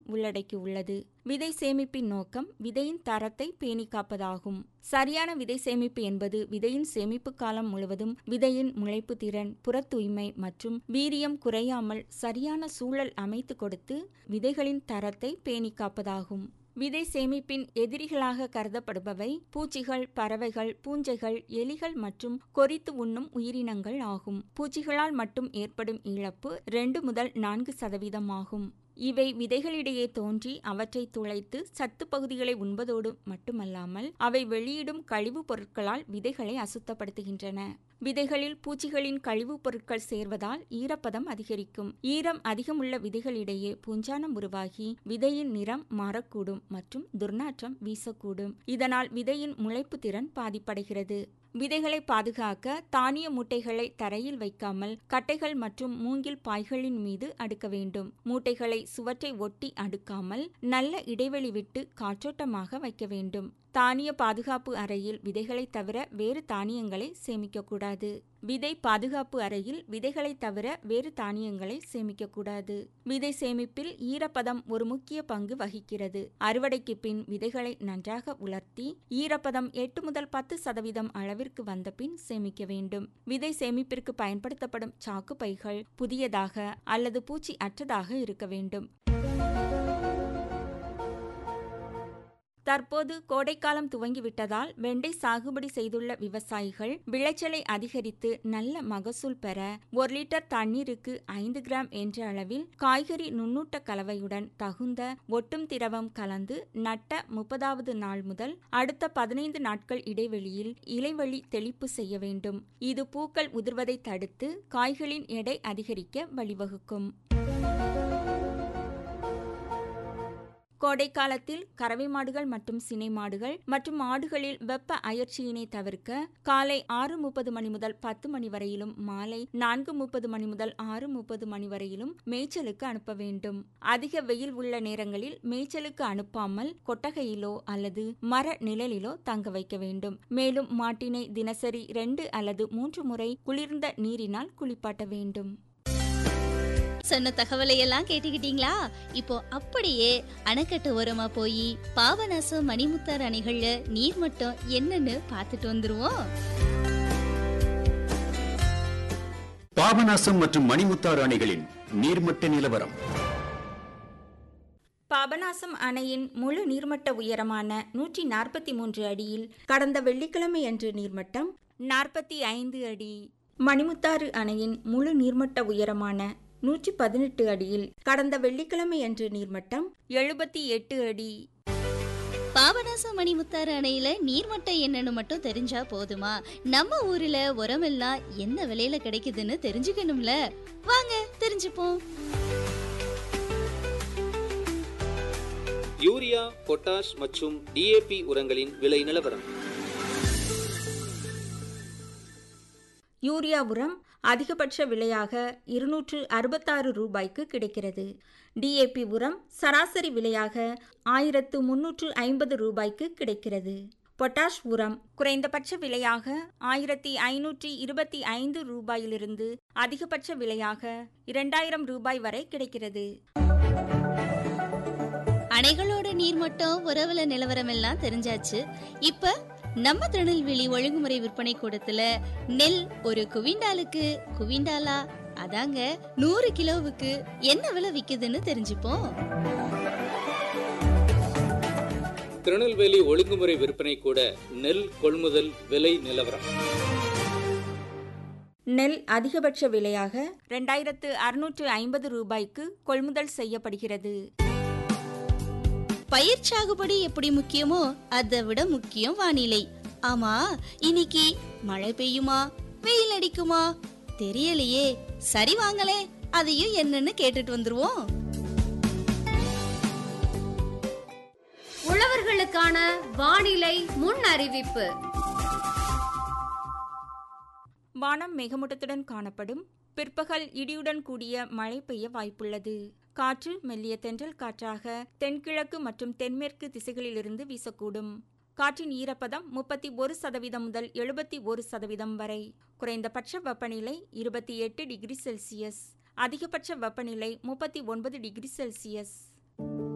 உள்ளடக்கியுள்ளது விதை சேமிப்பின் நோக்கம் விதையின் தரத்தை பேணி காப்பதாகும் சரியான விதை சேமிப்பு என்பது விதையின் சேமிப்பு காலம் முழுவதும் விதையின் முளைப்பு திறன் புற தூய்மை மற்றும் வீரியம் குறையாமல் சரியான சூழல் அமைத்து கொடுத்து விதைகளின் தரத்தை பேணி காப்பதாகும் விதை சேமிப்பின் எதிரிகளாக கருதப்படுபவை பூச்சிகள் பறவைகள் பூஞ்சைகள் எலிகள் மற்றும் கொறித்து உண்ணும் உயிரினங்கள் ஆகும் பூச்சிகளால் மட்டும் ஏற்படும் இழப்பு ரெண்டு முதல் நான்கு சதவீதம் ஆகும் இவை விதைகளிடையே தோன்றி அவற்றை துளைத்து சத்து பகுதிகளை உண்பதோடு மட்டுமல்லாமல் அவை வெளியிடும் கழிவுப் பொருட்களால் விதைகளை அசுத்தப்படுத்துகின்றன விதைகளில் பூச்சிகளின் கழிவுப் பொருட்கள் சேர்வதால் ஈரப்பதம் அதிகரிக்கும் ஈரம் அதிகமுள்ள விதைகளிடையே பூஞ்சானம் உருவாகி விதையின் நிறம் மாறக்கூடும் மற்றும் துர்நாற்றம் வீசக்கூடும் இதனால் விதையின் முளைப்பு திறன் பாதிப்படைகிறது விதைகளை பாதுகாக்க தானிய மூட்டைகளை தரையில் வைக்காமல் கட்டைகள் மற்றும் மூங்கில் பாய்களின் மீது அடுக்க வேண்டும் மூட்டைகளை சுவற்றை ஒட்டி அடுக்காமல் நல்ல இடைவெளி விட்டு காற்றோட்டமாக வைக்க வேண்டும் தானிய பாதுகாப்பு அறையில் விதைகளை தவிர வேறு தானியங்களை சேமிக்கக்கூடாது விதை பாதுகாப்பு அறையில் விதைகளை தவிர வேறு தானியங்களை சேமிக்கக்கூடாது விதை சேமிப்பில் ஈரப்பதம் ஒரு முக்கிய பங்கு வகிக்கிறது அறுவடைக்கு பின் விதைகளை நன்றாக உலர்த்தி ஈரப்பதம் எட்டு முதல் பத்து சதவீதம் அளவிற்கு வந்த பின் சேமிக்க வேண்டும் விதை சேமிப்பிற்கு பயன்படுத்தப்படும் சாக்கு பைகள் புதியதாக அல்லது பூச்சி அற்றதாக இருக்க வேண்டும் தற்போது கோடைக்காலம் துவங்கிவிட்டதால் வெண்டை சாகுபடி செய்துள்ள விவசாயிகள் விளைச்சலை அதிகரித்து நல்ல மகசூல் பெற ஒரு லிட்டர் தண்ணீருக்கு ஐந்து கிராம் என்ற அளவில் காய்கறி நுண்ணூட்ட கலவையுடன் தகுந்த ஒட்டும் திரவம் கலந்து நட்ட முப்பதாவது நாள் முதல் அடுத்த பதினைந்து நாட்கள் இடைவெளியில் இலைவழி தெளிப்பு செய்ய வேண்டும் இது பூக்கள் உதிர்வதை தடுத்து காய்களின் எடை அதிகரிக்க வழிவகுக்கும் கோடை காலத்தில் கறவை மாடுகள் மற்றும் சினை மாடுகள் மற்றும் மாடுகளில் வெப்ப அயற்சியினை தவிர்க்க காலை ஆறு முப்பது மணி முதல் பத்து மணி வரையிலும் மாலை நான்கு முப்பது மணி முதல் ஆறு முப்பது மணி வரையிலும் மேய்ச்சலுக்கு அனுப்ப வேண்டும் அதிக வெயில் உள்ள நேரங்களில் மேய்ச்சலுக்கு அனுப்பாமல் கொட்டகையிலோ அல்லது மர நிழலிலோ தங்க வைக்க வேண்டும் மேலும் மாட்டினை தினசரி ரெண்டு அல்லது மூன்று முறை குளிர்ந்த நீரினால் குளிப்பாட்ட வேண்டும் சொன்ன தகவலை எல்லாம் கேட்டுக்கிட்டீங்களா இப்போ அப்படியே அணைக்கட்டு ஓரமா போய் பாபநாசம் மணிமுத்தார் அணைகள்ல நீர் மட்டம் என்னன்னு பார்த்துட்டு வந்துருவோம் பாபநாசம் மற்றும் மணிமுத்தாறு அணைகளின் நீர்மட்ட நிலவரம் பாபநாசம் அணையின் முழு நீர்மட்ட உயரமான நூற்றி நாற்பத்தி மூன்று அடியில் கடந்த வெள்ளிக்கிழமை அன்று நீர்மட்டம் நாற்பத்தி ஐந்து அடி மணிமுத்தாறு அணையின் முழு நீர்மட்ட உயரமான நூற்றி பதினெட்டு அடியில் கடந்த வெள்ளிக்கிழமை அன்று நீர்மட்டம் எழுபத்தி எட்டு அடி பாபநாசம் மணிமுத்தாறு அணையில நீர்மட்டம் என்னன்னு மட்டும் தெரிஞ்சா போதுமா நம்ம ஊர்ல உரமெல்லாம் என்ன விலையில கிடைக்குதுன்னு தெரிஞ்சுக்கணும்ல வாங்க தெரிஞ்சுப்போம் யூரியா பொட்டாஷ் மற்றும் டிஏபி உரங்களின் விலை நிலவரம் யூரியா உரம் அதிகபட்ச விலையாக இருநூற்று அறுபத்தாறு ரூபாய்க்கு கிடைக்கிறது டிஏபி உரம் சராசரி விலையாக ஆயிரத்து முன்னூற்று ஐம்பது ரூபாய்க்கு கிடைக்கிறது பொட்டாஷ் உரம் குறைந்தபட்ச விலையாக ஆயிரத்தி ஐநூற்றி இருபத்தி ஐந்து ரூபாயிலிருந்து அதிகபட்ச விலையாக இரண்டாயிரம் ரூபாய் வரை கிடைக்கிறது அணைகளோட நீர்மட்டம் உறவுல நிலவரம் எல்லாம் தெரிஞ்சாச்சு இப்ப நம்ம திருநெல்வேலி ஒழுங்குமுறை விற்பனை கூடத்துல நெல் ஒரு குவிண்டாலுக்கு குவிண்டாலா அதாங்க நூறு கிலோவுக்கு என்ன விலை விக்குதுன்னு தெரிஞ்சுப்போம் திருநெல்வேலி ஒழுங்குமுறை விற்பனை கூட நெல் கொள்முதல் விலை நிலவரம் நெல் அதிகபட்ச விலையாக ரெண்டாயிரத்து அறுநூற்று ஐம்பது ரூபாய்க்கு கொள்முதல் செய்யப்படுகிறது பயிர் சாகுபடி எப்படி முக்கியமோ அதை விட முக்கியம் வானிலை ஆமா இன்னைக்கு மழை பெய்யுமா வெயில் அடிக்குமா தெரியலையே சரி வாங்களே அதையும் என்னன்னு கேட்டுட்டு வந்துருவோம் உழவர்களுக்கான வானிலை முன் அறிவிப்பு வானம் மேகமூட்டத்துடன் காணப்படும் பிற்பகல் இடியுடன் கூடிய மழை பெய்ய வாய்ப்புள்ளது காற்று மெல்லிய தென்றல் காற்றாக தென்கிழக்கு மற்றும் தென்மேற்கு திசைகளிலிருந்து வீசக்கூடும் காற்றின் ஈரப்பதம் முப்பத்தி ஒரு சதவீதம் முதல் எழுபத்தி ஒரு சதவீதம் வரை குறைந்தபட்ச வெப்பநிலை இருபத்தி எட்டு டிகிரி செல்சியஸ் அதிகபட்ச வெப்பநிலை முப்பத்தி ஒன்பது டிகிரி செல்சியஸ்